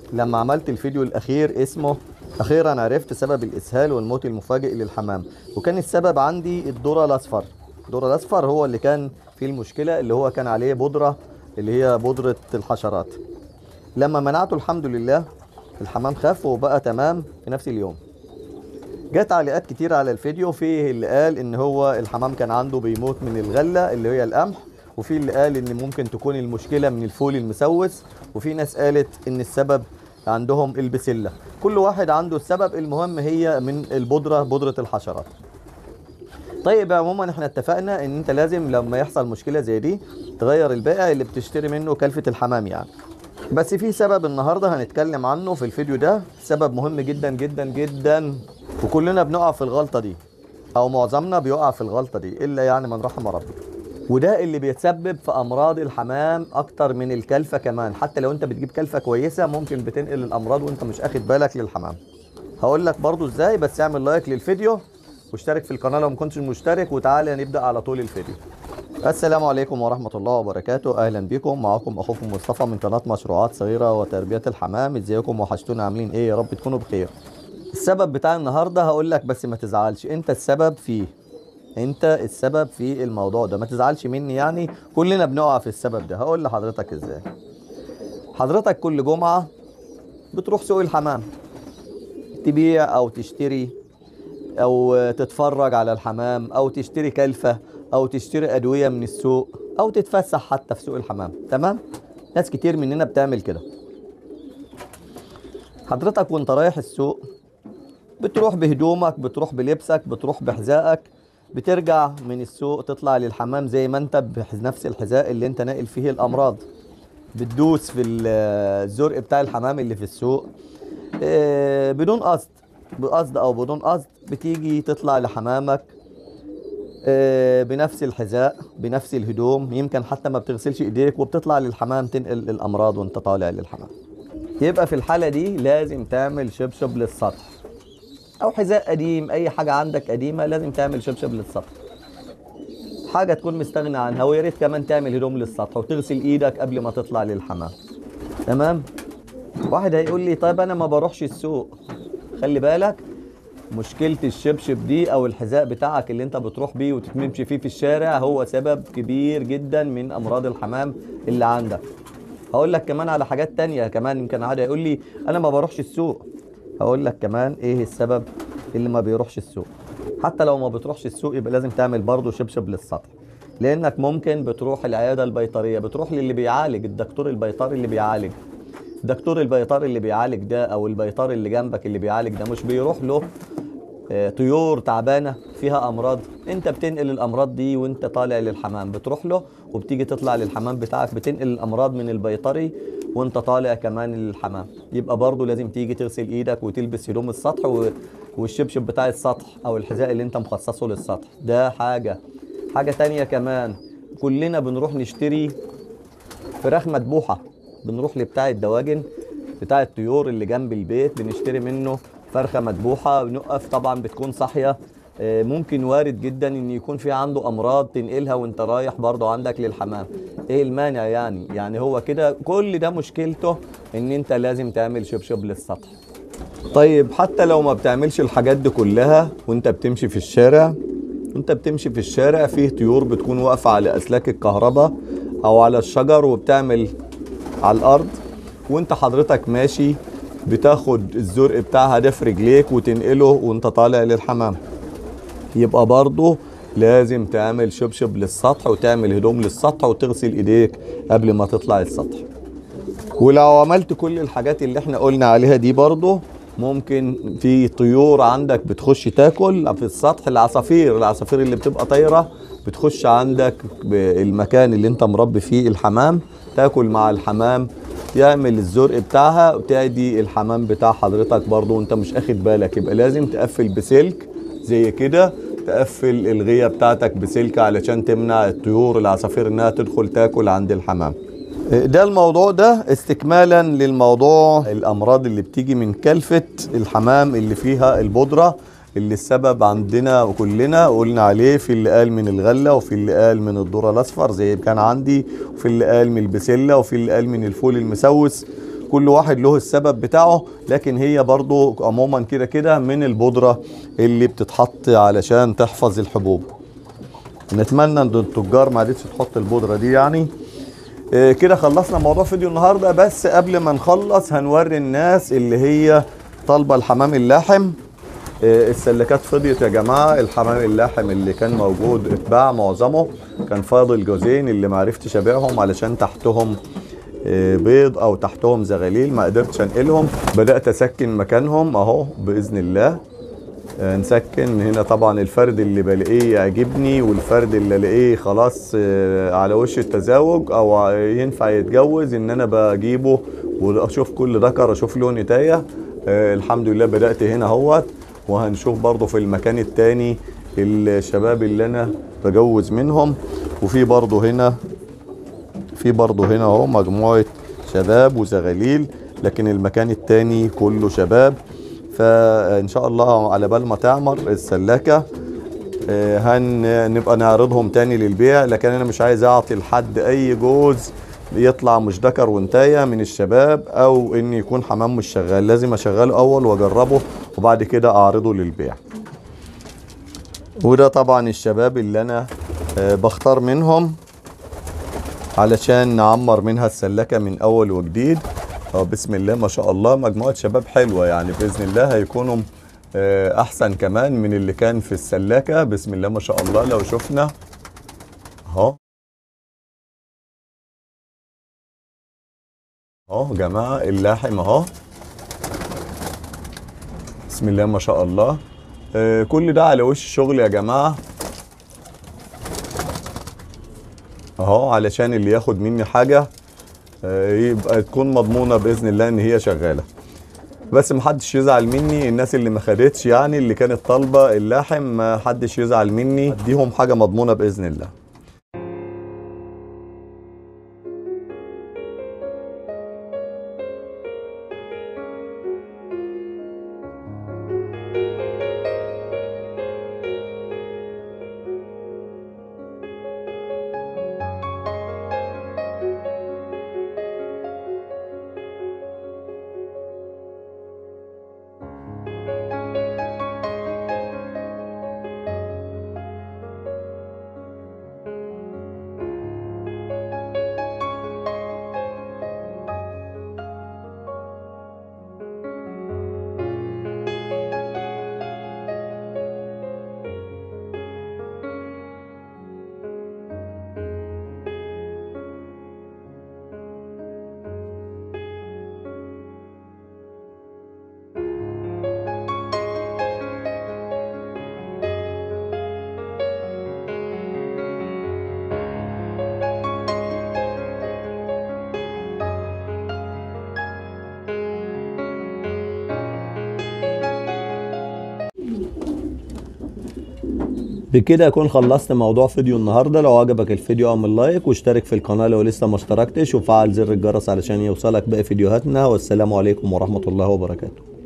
لما عملت الفيديو الاخير اسمه اخيرا عرفت سبب الاسهال والموت المفاجئ للحمام وكان السبب عندي الذره الاصفر الذره الاصفر هو اللي كان فيه المشكله اللي هو كان عليه بودره اللي هي بودره الحشرات لما منعته الحمد لله الحمام خف وبقى تمام في نفس اليوم جت تعليقات كتير على الفيديو فيه اللي قال ان هو الحمام كان عنده بيموت من الغله اللي هي القمح وفي اللي قال ان ممكن تكون المشكله من الفول المسوس وفي ناس قالت ان السبب عندهم البسله كل واحد عنده السبب المهم هي من البودره بودره الحشرات طيب عموما احنا اتفقنا ان انت لازم لما يحصل مشكله زي دي تغير البائع اللي بتشتري منه كلفه الحمام يعني بس في سبب النهارده هنتكلم عنه في الفيديو ده سبب مهم جدا جدا جدا وكلنا بنقع في الغلطه دي او معظمنا بيقع في الغلطه دي الا يعني من رحم ربي وده اللي بيتسبب في امراض الحمام اكتر من الكلفه كمان حتى لو انت بتجيب كلفه كويسه ممكن بتنقل الامراض وانت مش اخد بالك للحمام هقول لك برضو ازاي بس اعمل لايك للفيديو واشترك في القناه لو ما كنتش مشترك وتعالى نبدا على طول الفيديو السلام عليكم ورحمة الله وبركاته أهلا بكم معكم أخوكم مصطفى من قناة مشروعات صغيرة وتربية الحمام ازيكم وحشتونا عاملين إيه يا رب تكونوا بخير السبب بتاع النهاردة هقول لك بس ما تزعلش أنت السبب فيه أنت السبب في الموضوع ده ما تزعلش مني يعني كلنا بنقع في السبب ده هقول لحضرتك إزاي حضرتك كل جمعة بتروح سوق الحمام تبيع أو تشتري او تتفرج على الحمام او تشتري كلفة او تشتري ادوية من السوق او تتفسح حتى في سوق الحمام تمام ناس كتير مننا بتعمل كده حضرتك وانت رايح السوق بتروح بهدومك بتروح بلبسك بتروح بحذائك بترجع من السوق تطلع للحمام زي ما انت بنفس الحذاء اللي انت ناقل فيه الامراض بتدوس في الزرق بتاع الحمام اللي في السوق اه بدون قصد بقصد او بدون قصد بتيجي تطلع لحمامك آه، بنفس الحذاء بنفس الهدوم يمكن حتى ما بتغسلش ايديك وبتطلع للحمام تنقل الامراض وانت طالع للحمام يبقى في الحالة دي لازم تعمل شبشب للسطح او حذاء قديم اي حاجة عندك قديمة لازم تعمل شبشب للسطح حاجة تكون مستغنى عنها ويا ريت كمان تعمل هدوم للسطح وتغسل ايدك قبل ما تطلع للحمام تمام واحد هيقول لي طيب انا ما بروحش السوق خلي بالك مشكلة الشبشب دي او الحذاء بتاعك اللي انت بتروح بيه وتتمشي فيه في الشارع هو سبب كبير جدا من امراض الحمام اللي عندك هقول لك كمان على حاجات تانية كمان يمكن عادي يقول لي انا ما بروحش السوق هقول لك كمان ايه السبب اللي ما بيروحش السوق حتى لو ما بتروحش السوق يبقى لازم تعمل برضه شبشب للسطح لانك ممكن بتروح العياده البيطريه بتروح للي بيعالج الدكتور البيطري اللي بيعالج دكتور البيطري اللي بيعالج ده او البيطري اللي جنبك اللي بيعالج ده مش بيروح له آه، طيور تعبانه فيها امراض انت بتنقل الامراض دي وانت طالع للحمام بتروح له وبتيجي تطلع للحمام بتاعك بتنقل الامراض من البيطري وانت طالع كمان للحمام يبقى برضه لازم تيجي تغسل ايدك وتلبس هدوم السطح و... والشبشب بتاع السطح او الحذاء اللي انت مخصصه للسطح ده حاجه حاجه تانية كمان كلنا بنروح نشتري فراخ مذبوحه بنروح لبتاع الدواجن بتاع الطيور اللي جنب البيت بنشتري منه فرخه مذبوحه بنقف طبعا بتكون صاحيه آه، ممكن وارد جدا ان يكون في عنده امراض تنقلها وانت رايح برضه عندك للحمام ايه المانع يعني يعني هو كده كل ده مشكلته ان انت لازم تعمل شبشب للسطح طيب حتى لو ما بتعملش الحاجات دي كلها وانت بتمشي في الشارع انت بتمشي في الشارع فيه طيور بتكون واقفه على اسلاك الكهرباء او على الشجر وبتعمل على الارض وانت حضرتك ماشي بتاخد الزرق بتاعها ده في رجليك وتنقله وانت طالع للحمام يبقى برضه لازم تعمل شبشب للسطح وتعمل هدوم للسطح وتغسل ايديك قبل ما تطلع السطح ولو عملت كل الحاجات اللي احنا قلنا عليها دي برضه ممكن في طيور عندك بتخش تاكل في السطح العصافير العصافير اللي بتبقى طايره بتخش عندك بالمكان اللي انت مربي فيه الحمام تاكل مع الحمام تعمل الزرق بتاعها وتعدي الحمام بتاع حضرتك برضه وانت مش اخد بالك يبقى لازم تقفل بسلك زي كده تقفل الغيه بتاعتك بسلك علشان تمنع الطيور العصافير انها تدخل تاكل عند الحمام ده الموضوع ده استكمالا للموضوع الامراض اللي بتيجي من كلفة الحمام اللي فيها البودرة اللي السبب عندنا كلنا قلنا عليه في اللي قال من الغلة وفي اللي قال من الذرة الاصفر زي كان عندي وفي اللي قال من البسلة وفي اللي قال من الفول المسوس كل واحد له السبب بتاعه لكن هي برضو عموما كده كده من البودرة اللي بتتحط علشان تحفظ الحبوب نتمنى ان التجار ما عادتش تحط البودرة دي يعني إيه كده خلصنا موضوع فيديو النهارده بس قبل ما نخلص هنوري الناس اللي هي طالبه الحمام اللاحم إيه السلكات فضيت يا جماعه الحمام اللاحم اللي كان موجود اتباع معظمه كان فاضل جوزين اللي ما عرفتش ابيعهم علشان تحتهم إيه بيض او تحتهم زغاليل ما قدرتش انقلهم بدات اسكن مكانهم اهو باذن الله آه، نسكن هنا طبعا الفرد اللي بلاقيه يعجبني والفرد اللي الاقيه خلاص آه، على وش التزاوج او ينفع يتجوز ان انا بجيبه واشوف كل ذكر اشوف له نتايه آه، الحمد لله بدات هنا اهوت وهنشوف برضه في المكان التاني الشباب اللي انا بجوز منهم وفي برضه هنا في برضه هنا اهو مجموعه شباب وزغاليل لكن المكان التاني كله شباب فان شاء الله على بال ما تعمر السلاكه آه، هنبقى نعرضهم تاني للبيع لكن انا مش عايز اعطي لحد اي جوز يطلع مش ذكر وانتايه من الشباب او ان يكون حمام مش شغال لازم اشغله اول واجربه وبعد كده اعرضه للبيع وده طبعا الشباب اللي انا آه، بختار منهم علشان نعمر منها السلكه من اول وجديد اه بسم الله ما شاء الله مجموعه شباب حلوه يعني باذن الله هيكونوا آه، احسن كمان من اللي كان في السلاكه بسم الله ما شاء الله لو شفنا اهو اهو جماعه اللاحم اهو بسم الله ما شاء الله آه، كل ده على وش شغل يا جماعه اهو علشان اللي ياخد مني حاجه آه، يبقى تكون مضمونه باذن الله ان هي شغاله بس محدش يزعل مني الناس اللي ما خدتش يعني اللي كانت طالبه اللاحم ما حدش يزعل مني اديهم حاجه مضمونه باذن الله بكده اكون خلصت موضوع فيديو النهارده لو عجبك الفيديو اعمل لايك واشترك في القناه لو لسه ما اشتركتش وفعل زر الجرس علشان يوصلك باقي فيديوهاتنا والسلام عليكم ورحمه الله وبركاته